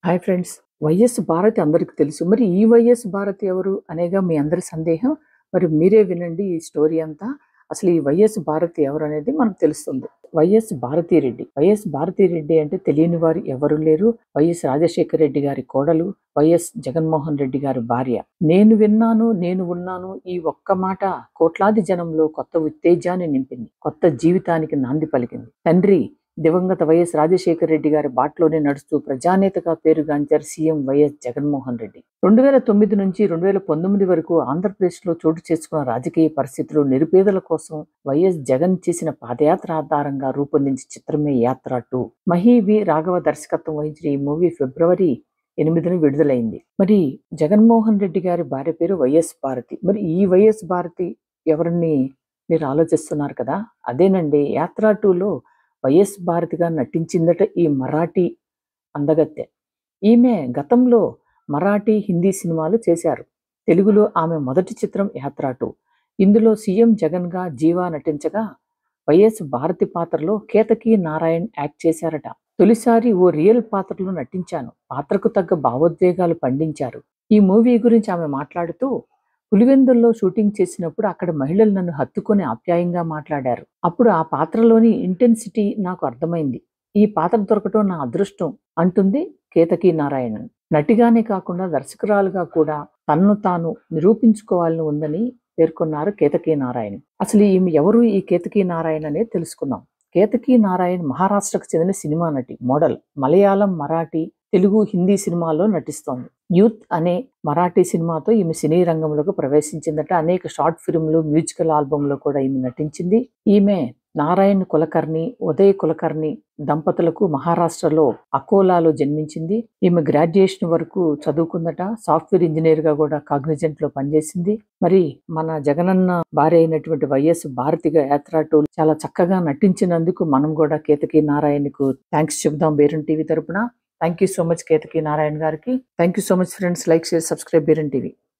hi friends YS Bharati అందరికి తెలుసు మరి ఈ వైఎస్ భారతి ఎవరు అనేగా మీ అందరి సందేహం మరి మీరే వినండి ఈ స్టోరీ అంతా అసలు ఈ వైఎస్ భారతి ఎవరు అనేది మనకు తెలుస్తుంది వైఎస్ భారతీ రెడ్డి వైఎస్ భారతీ రెడ్డి అంటే తెలియని వారు ఎవరు లేరు వైఎస్ రాజశేఖర రెడ్డి గారి కోడలు వైఎస్ జగన్మోహన్ రెడ్డి గారి భార్య నేను విన్నాను నేను ఉన్నాను ఈ ఒక్క మాట కోట్లాది జనంలో కొత్త ఉత్తేజాన్ని నింపింది కొత్త జీవితానికి నాంది పలికింది తండ్రి దివంగత వైఎస్ రాజశేఖర రెడ్డి గారి బాటలోనే నడుస్తూ ప్రజానేతగా పేరుగాంచారు సీఎం వైఎస్ జగన్మోహన్ రెడ్డి రెండు వేల తొమ్మిది నుంచి రెండు వేల పంతొమ్మిది వరకు ఆంధ్రప్రదేశ్లో చోటు చేసుకున్న రాజకీయ పరిస్థితులు నిరుపేదల కోసం వైఎస్ జగన్ చేసిన పాదయాత్ర ఆధారంగా రూపొందించిన చిత్రమే యాత్ర టూ మహీ వి రాఘవ దర్శకత్వం వహించిన ఈ మూవీ ఫిబ్రవరి ఎనిమిదిన విడుదలైంది మరి జగన్మోహన్ రెడ్డి గారి భార్య పేరు వైఎస్ భారతి మరి ఈ వైఎస్ భారతి ఎవరిని మీరు ఆలోచిస్తున్నారు కదా అదేనండి యాత్ర టూలో వైఎస్ భారతిగా నటించిందట ఈ మరాఠీ అందగత్తె ఈమె గతంలో మరాఠీ హిందీ సినిమాలు చేశారు తెలుగులో ఆమె మొదటి చిత్రం యాత్ర టూ ఇందులో సీఎం జగన్గా జీవా నటించగా వైఎస్ భారతి పాత్రలో కేతకి నారాయణ్ యాక్ట్ చేశారట తొలిసారి ఓ రియల్ పాత్రలో నటించాను పాత్రకు తగ్గ భావోద్వేగాలు పండించారు ఈ మూవీ గురించి ఆమె మాట్లాడుతూ పులివెందుల్లో షూటింగ్ చేసినప్పుడు అక్కడ మహిళలు నన్ను హత్తుకొని ఆప్యాయంగా మాట్లాడారు అప్పుడు ఆ పాత్రలోని ఇంటెన్సిటీ నాకు అర్థమైంది ఈ పాత్ర దొరకటం నా అదృష్టం అంటుంది కేతకి నారాయణన్ నటిగానే కాకుండా దర్శకురాలుగా కూడా తన్ను తాను నిరూపించుకోవాలని ఉందని పేర్కొన్నారు కేతకి నారాయణ అసలు ఈమె ఎవరు ఈ కేతకి నారాయణ అనేది తెలుసుకుందాం కేతకి నారాయణ్ మహారాష్ట్రకు చెందిన సినిమా నటి మోడల్ మలయాళం మరాఠీ తెలుగు హిందీ సినిమాల్లో నటిస్తోంది యూత్ అనే మరాఠీ సినిమాతో ఈమె సినీ రంగంలోకి ప్రవేశించిందట అనేక షార్ట్ ఫిల్మ్లు మ్యూజికల్ ఆల్బమ్లో కూడా ఈమె నటించింది ఈమె నారాయణ్ కులకర్ణి ఉదయ్ కులకర్ణి దంపతులకు మహారాష్ట్రలో అకోలాలో జన్మించింది ఈమె గ్రాడ్యుయేషన్ వరకు చదువుకుందట సాఫ్ట్వేర్ ఇంజనీర్ గా కూడా కాగ్నిజెంట్ లో పనిచేసింది మరి మన జగనన్న భార్య అయినటువంటి వైఎస్ భారతిగా యాత్ర టూ చాలా చక్కగా నటించినందుకు మనం కూడా కేతకి నారాయణకు థ్యాంక్స్ చెబుదాం బేరన్ టీవీ తరపున thank you so much Ketaki Narayana గారికి thank you so much friends like share subscribe బేరన్ టీవీ